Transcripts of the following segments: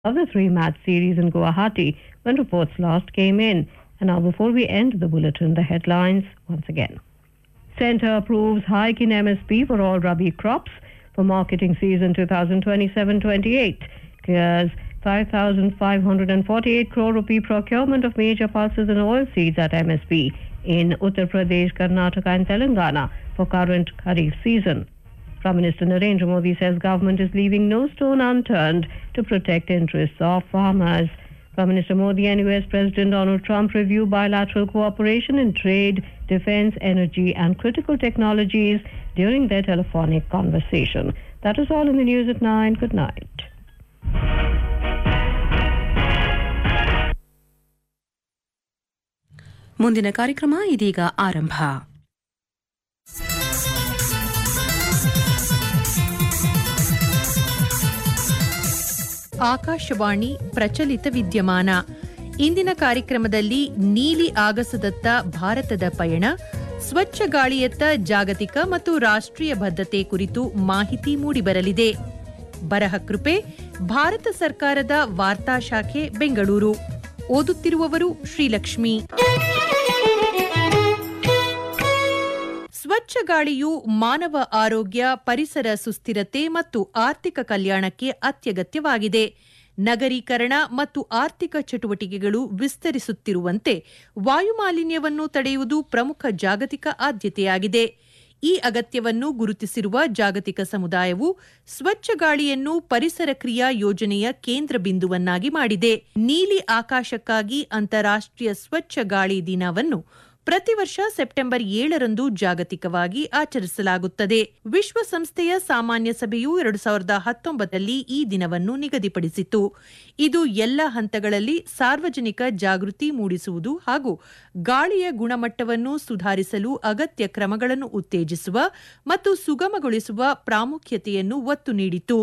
of the three match series in Guwahati when reports last came in. And now, before we end the bulletin, the headlines once again. Centre approves hike in MSP for all Rabi crops for marketing season 2027-28. Clears 5,548 crore rupee procurement of major pulses and oilseeds at MSP in Uttar Pradesh, Karnataka and Telangana for current Kharif season. Prime Minister Narendra Modi says government is leaving no stone unturned to protect interests of farmers. Prime Minister Modi and US President Donald Trump review bilateral cooperation in trade, defense, energy and critical technologies during their telephonic conversation. That is all in the news at 9. Good night. ಮುಂದಿನ ಕಾರ್ಯಕ್ರಮ ಇದೀಗ ಆರಂಭ ಆಕಾಶವಾಣಿ ಪ್ರಚಲಿತ ವಿದ್ಯಮಾನ ಇಂದಿನ ಕಾರ್ಯಕ್ರಮದಲ್ಲಿ ನೀಲಿ ಆಗಸದತ್ತ ಭಾರತದ ಪಯಣ ಸ್ವಚ್ಛ ಗಾಳಿಯತ್ತ ಜಾಗತಿಕ ಮತ್ತು ರಾಷ್ಟ್ರೀಯ ಬದ್ಧತೆ ಕುರಿತು ಮಾಹಿತಿ ಮೂಡಿಬರಲಿದೆ ಬರಹ ಕೃಪೆ ಭಾರತ ಸರ್ಕಾರದ ವಾರ್ತಾ ಶಾಖೆ ಬೆಂಗಳೂರು ಓದುತ್ತಿರುವವರು ಶ್ರೀಲಕ್ಷ್ಮಿ ಸ್ವಚ್ಛ ಗಾಳಿಯು ಮಾನವ ಆರೋಗ್ಯ ಪರಿಸರ ಸುಸ್ಥಿರತೆ ಮತ್ತು ಆರ್ಥಿಕ ಕಲ್ಯಾಣಕ್ಕೆ ಅತ್ಯಗತ್ಯವಾಗಿದೆ ನಗರೀಕರಣ ಮತ್ತು ಆರ್ಥಿಕ ಚಟುವಟಿಕೆಗಳು ವಿಸ್ತರಿಸುತ್ತಿರುವಂತೆ ವಾಯುಮಾಲಿನ್ಯವನ್ನು ತಡೆಯುವುದು ಪ್ರಮುಖ ಜಾಗತಿಕ ಆದ್ಯತೆಯಾಗಿದೆ ಈ ಅಗತ್ಯವನ್ನು ಗುರುತಿಸಿರುವ ಜಾಗತಿಕ ಸಮುದಾಯವು ಸ್ವಚ್ಛ ಗಾಳಿಯನ್ನು ಪರಿಸರ ಕ್ರಿಯಾ ಯೋಜನೆಯ ಕೇಂದ್ರ ಬಿಂದುವನ್ನಾಗಿ ಮಾಡಿದೆ ನೀಲಿ ಆಕಾಶಕ್ಕಾಗಿ ಅಂತಾರಾಷ್ಟ್ರೀಯ ಸ್ವಚ್ಛ ಗಾಳಿ ದಿನವನ್ನು ಪ್ರತಿ ವರ್ಷ ಸೆಪ್ಟೆಂಬರ್ ಏಳರಂದು ಜಾಗತಿಕವಾಗಿ ಆಚರಿಸಲಾಗುತ್ತದೆ ವಿಶ್ವಸಂಸ್ಥೆಯ ಸಾಮಾನ್ಯ ಸಭೆಯು ಎರಡು ಸಾವಿರದ ಹತ್ತೊಂಬತ್ತರಲ್ಲಿ ಈ ದಿನವನ್ನು ನಿಗದಿಪಡಿಸಿತು ಇದು ಎಲ್ಲ ಹಂತಗಳಲ್ಲಿ ಸಾರ್ವಜನಿಕ ಜಾಗೃತಿ ಮೂಡಿಸುವುದು ಹಾಗೂ ಗಾಳಿಯ ಗುಣಮಟ್ಟವನ್ನು ಸುಧಾರಿಸಲು ಅಗತ್ಯ ಕ್ರಮಗಳನ್ನು ಉತ್ತೇಜಿಸುವ ಮತ್ತು ಸುಗಮಗೊಳಿಸುವ ಪ್ರಾಮುಖ್ಯತೆಯನ್ನು ಒತ್ತು ನೀಡಿತು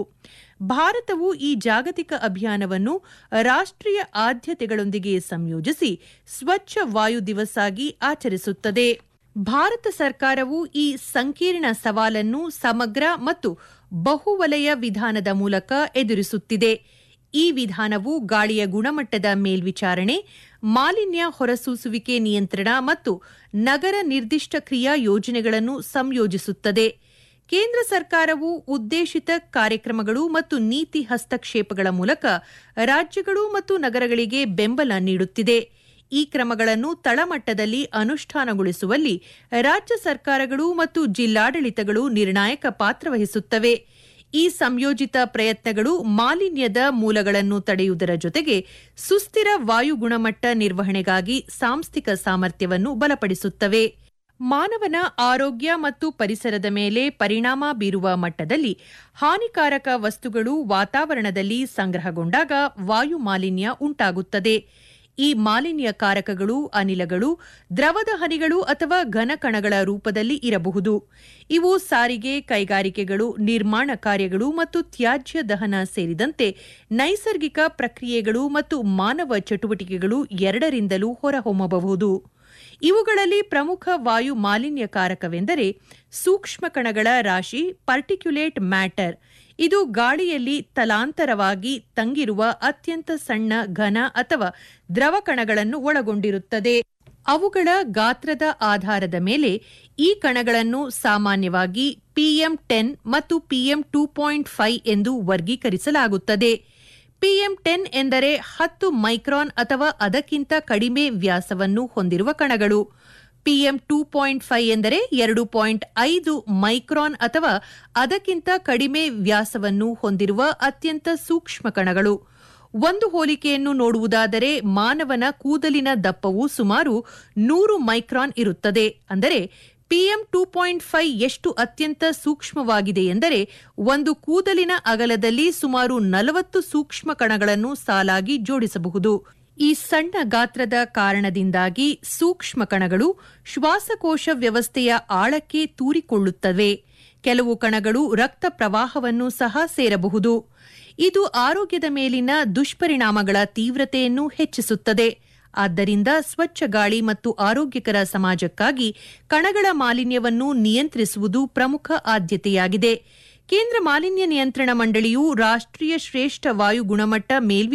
ಭಾರತವು ಈ ಜಾಗತಿಕ ಅಭಿಯಾನವನ್ನು ರಾಷ್ಟ್ರೀಯ ಆದ್ಯತೆಗಳೊಂದಿಗೆ ಸಂಯೋಜಿಸಿ ಸ್ವಚ್ಛ ವಾಯು ದಿವಸ್ ಆಗಿ ಆಚರಿಸುತ್ತದೆ ಭಾರತ ಸರ್ಕಾರವು ಈ ಸಂಕೀರ್ಣ ಸವಾಲನ್ನು ಸಮಗ್ರ ಮತ್ತು ಬಹುವಲಯ ವಿಧಾನದ ಮೂಲಕ ಎದುರಿಸುತ್ತಿದೆ ಈ ವಿಧಾನವು ಗಾಳಿಯ ಗುಣಮಟ್ಟದ ಮೇಲ್ವಿಚಾರಣೆ ಮಾಲಿನ್ಯ ಹೊರಸೂಸುವಿಕೆ ನಿಯಂತ್ರಣ ಮತ್ತು ನಗರ ನಿರ್ದಿಷ್ಟ ಕ್ರಿಯಾ ಯೋಜನೆಗಳನ್ನು ಸಂಯೋಜಿಸುತ್ತದೆ ಕೇಂದ್ರ ಸರ್ಕಾರವು ಉದ್ದೇಶಿತ ಕಾರ್ಯಕ್ರಮಗಳು ಮತ್ತು ನೀತಿ ಹಸ್ತಕ್ಷೇಪಗಳ ಮೂಲಕ ರಾಜ್ಯಗಳು ಮತ್ತು ನಗರಗಳಿಗೆ ಬೆಂಬಲ ನೀಡುತ್ತಿದೆ ಈ ಕ್ರಮಗಳನ್ನು ತಳಮಟ್ಟದಲ್ಲಿ ಅನುಷ್ಠಾನಗೊಳಿಸುವಲ್ಲಿ ರಾಜ್ಯ ಸರ್ಕಾರಗಳು ಮತ್ತು ಜಿಲ್ಲಾಡಳಿತಗಳು ನಿರ್ಣಾಯಕ ಪಾತ್ರ ವಹಿಸುತ್ತವೆ ಈ ಸಂಯೋಜಿತ ಪ್ರಯತ್ನಗಳು ಮಾಲಿನ್ಯದ ಮೂಲಗಳನ್ನು ತಡೆಯುವುದರ ಜೊತೆಗೆ ಸುಸ್ಥಿರ ವಾಯು ಗುಣಮಟ್ಟ ನಿರ್ವಹಣೆಗಾಗಿ ಸಾಂಸ್ಥಿಕ ಸಾಮರ್ಥ್ಯವನ್ನು ಬಲಪಡಿಸುತ್ತವೆ ಮಾನವನ ಆರೋಗ್ಯ ಮತ್ತು ಪರಿಸರದ ಮೇಲೆ ಪರಿಣಾಮ ಬೀರುವ ಮಟ್ಟದಲ್ಲಿ ಹಾನಿಕಾರಕ ವಸ್ತುಗಳು ವಾತಾವರಣದಲ್ಲಿ ಸಂಗ್ರಹಗೊಂಡಾಗ ವಾಯು ಮಾಲಿನ್ಯ ಉಂಟಾಗುತ್ತದೆ ಈ ಮಾಲಿನ್ಯಕಾರಕಗಳು ಅನಿಲಗಳು ದ್ರವದ ಹನಿಗಳು ಅಥವಾ ಘನಕಣಗಳ ರೂಪದಲ್ಲಿ ಇರಬಹುದು ಇವು ಸಾರಿಗೆ ಕೈಗಾರಿಕೆಗಳು ನಿರ್ಮಾಣ ಕಾರ್ಯಗಳು ಮತ್ತು ತ್ಯಾಜ್ಯ ದಹನ ಸೇರಿದಂತೆ ನೈಸರ್ಗಿಕ ಪ್ರಕ್ರಿಯೆಗಳು ಮತ್ತು ಮಾನವ ಚಟುವಟಿಕೆಗಳು ಎರಡರಿಂದಲೂ ಹೊರಹೊಮ್ಮಬಹುದು ಇವುಗಳಲ್ಲಿ ಪ್ರಮುಖ ವಾಯು ಮಾಲಿನ್ಯಕಾರಕವೆಂದರೆ ಸೂಕ್ಷ್ಮ ಕಣಗಳ ರಾಶಿ ಪರ್ಟಿಕ್ಯುಲೇಟ್ ಮ್ಯಾಟರ್ ಇದು ಗಾಳಿಯಲ್ಲಿ ತಲಾಂತರವಾಗಿ ತಂಗಿರುವ ಅತ್ಯಂತ ಸಣ್ಣ ಘನ ಅಥವಾ ದ್ರವ ಕಣಗಳನ್ನು ಒಳಗೊಂಡಿರುತ್ತದೆ ಅವುಗಳ ಗಾತ್ರದ ಆಧಾರದ ಮೇಲೆ ಈ ಕಣಗಳನ್ನು ಸಾಮಾನ್ಯವಾಗಿ ಪಿಎಂ ಟೆನ್ ಮತ್ತು ಪಿಎಂ ಟೂ ಪಾಯಿಂಟ್ ಫೈವ್ ಎಂದು ವರ್ಗೀಕರಿಸಲಾಗುತ್ತದೆ ಪಿಎಂ ಟೆನ್ ಎಂದರೆ ಹತ್ತು ಮೈಕ್ರಾನ್ ಅಥವಾ ಅದಕ್ಕಿಂತ ಕಡಿಮೆ ವ್ಯಾಸವನ್ನು ಹೊಂದಿರುವ ಕಣಗಳು ಪಿಎಂ ಟೂ ಪಾಯಿಂಟ್ ಫೈವ್ ಎಂದರೆ ಎರಡು ಪಾಯಿಂಟ್ ಐದು ಮೈಕ್ರಾನ್ ಅಥವಾ ಅದಕ್ಕಿಂತ ಕಡಿಮೆ ವ್ಯಾಸವನ್ನು ಹೊಂದಿರುವ ಅತ್ಯಂತ ಸೂಕ್ಷ್ಮ ಕಣಗಳು ಒಂದು ಹೋಲಿಕೆಯನ್ನು ನೋಡುವುದಾದರೆ ಮಾನವನ ಕೂದಲಿನ ದಪ್ಪವು ಸುಮಾರು ನೂರು ಮೈಕ್ರಾನ್ ಇರುತ್ತದೆ ಅಂದರೆ ಪಿಎಂ ಟೂ ಪಾಯಿಂಟ್ ಫೈವ್ ಎಷ್ಟು ಅತ್ಯಂತ ಸೂಕ್ಷ್ಮವಾಗಿದೆ ಎಂದರೆ ಒಂದು ಕೂದಲಿನ ಅಗಲದಲ್ಲಿ ಸುಮಾರು ನಲವತ್ತು ಸೂಕ್ಷ್ಮ ಕಣಗಳನ್ನು ಸಾಲಾಗಿ ಜೋಡಿಸಬಹುದು ಈ ಸಣ್ಣ ಗಾತ್ರದ ಕಾರಣದಿಂದಾಗಿ ಸೂಕ್ಷ್ಮ ಕಣಗಳು ಶ್ವಾಸಕೋಶ ವ್ಯವಸ್ಥೆಯ ಆಳಕ್ಕೆ ತೂರಿಕೊಳ್ಳುತ್ತವೆ ಕೆಲವು ಕಣಗಳು ರಕ್ತ ಪ್ರವಾಹವನ್ನು ಸಹ ಸೇರಬಹುದು ಇದು ಆರೋಗ್ಯದ ಮೇಲಿನ ದುಷ್ಪರಿಣಾಮಗಳ ತೀವ್ರತೆಯನ್ನು ಹೆಚ್ಚಿಸುತ್ತದೆ ಆದ್ದರಿಂದ ಸ್ವಚ್ಛ ಗಾಳಿ ಮತ್ತು ಆರೋಗ್ಯಕರ ಸಮಾಜಕ್ಕಾಗಿ ಕಣಗಳ ಮಾಲಿನ್ಯವನ್ನು ನಿಯಂತ್ರಿಸುವುದು ಪ್ರಮುಖ ಆದ್ಯತೆಯಾಗಿದೆ ಕೇಂದ್ರ ಮಾಲಿನ್ಯ ನಿಯಂತ್ರಣ ಮಂಡಳಿಯು ರಾಷ್ಟ್ರೀಯ ಶ್ರೇಷ್ಠ ವಾಯು ಗುಣಮಟ್ಟ ಮೇಲ್ವಿ